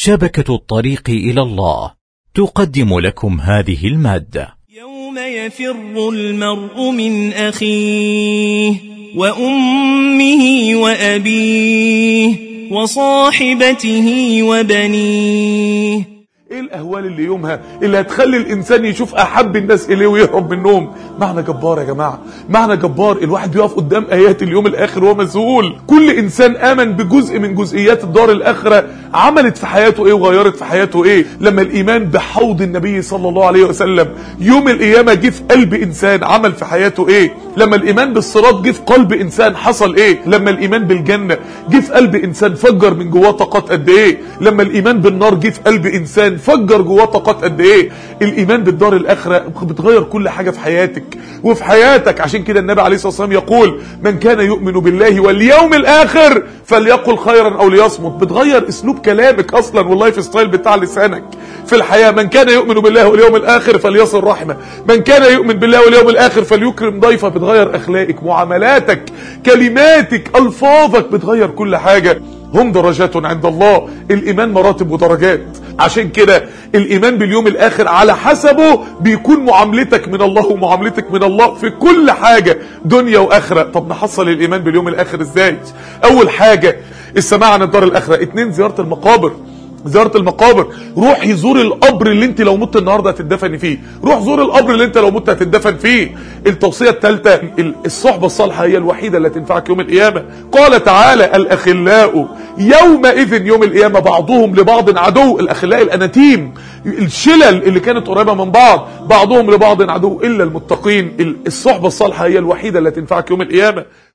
شبكة الطريق إلى الله تقدم لكم هذه المادة يوم يفر المرء من أخيه وأمه وأبيه وصاحبته وبنيه ايه الاهوال اللي يومها اللي هتخلي الانسان يشوف احب الناس اليه ويهرب منهم معنى جبار يا جماعه معنى جبار الواحد بيقف قدام ايات اليوم الاخر وهو مذهول كل انسان امن بجزء من جزئيات الدار الاخره عملت في حياته ايه وغيرت في حياته ايه لما الايمان بحوض النبي صلى الله عليه وسلم يوم القيامه جه في قلب انسان عمل في حياته ايه لما الايمان بالصراط جه في قلب انسان حصل ايه لما الايمان بالجنه جه في قلب انسان فجر من جواه طاقات قد ايه لما الايمان بالنار جه في قلب انسان فجر جواه طاقات قد ايه الايمان بالدار الاخره بتغير كل حاجه في حياتك وفي حياتك عشان كده النبي عليه الصلاه والسلام يقول من كان يؤمن بالله واليوم الاخر فليقل خيرا او ليصمت بتغير اسلوب كلامك اصلا واللايف ستايل بتاع لسانك في الحياه من كان يؤمن بالله واليوم الاخر فليصل رحمه من كان يؤمن بالله واليوم الاخر فليكرم ضيفه بتغير اخلاقك معاملاتك كلماتك الفاظك بتغير كل حاجه هم درجات عند الله الايمان مراتب ودرجات عشان كده الايمان باليوم الاخر على حسبه بيكون معاملتك من الله ومعاملتك من الله في كل حاجة دنيا واخرة طب نحصل الايمان باليوم الاخر ازاي اول حاجة السماع عن الدار الاخرة اتنين زيارة المقابر زيارة المقابر روح يزور القبر اللي انت لو مت النهاردة هتدفن فيه روح زور القبر اللي انت لو مت هتدفن فيه التوصية الثالثة الصحبة الصالحة هي الوحيدة اللي تنفعك يوم القيامة قال تعالى الأخلاء يومئذ يوم القيامة بعضهم لبعض عدو الأخلاء الأناتيم الشلل اللي كانت قريبة من بعض بعضهم لبعض عدو إلا المتقين الصحبة الصالحة هي الوحيدة اللي تنفعك يوم القيامة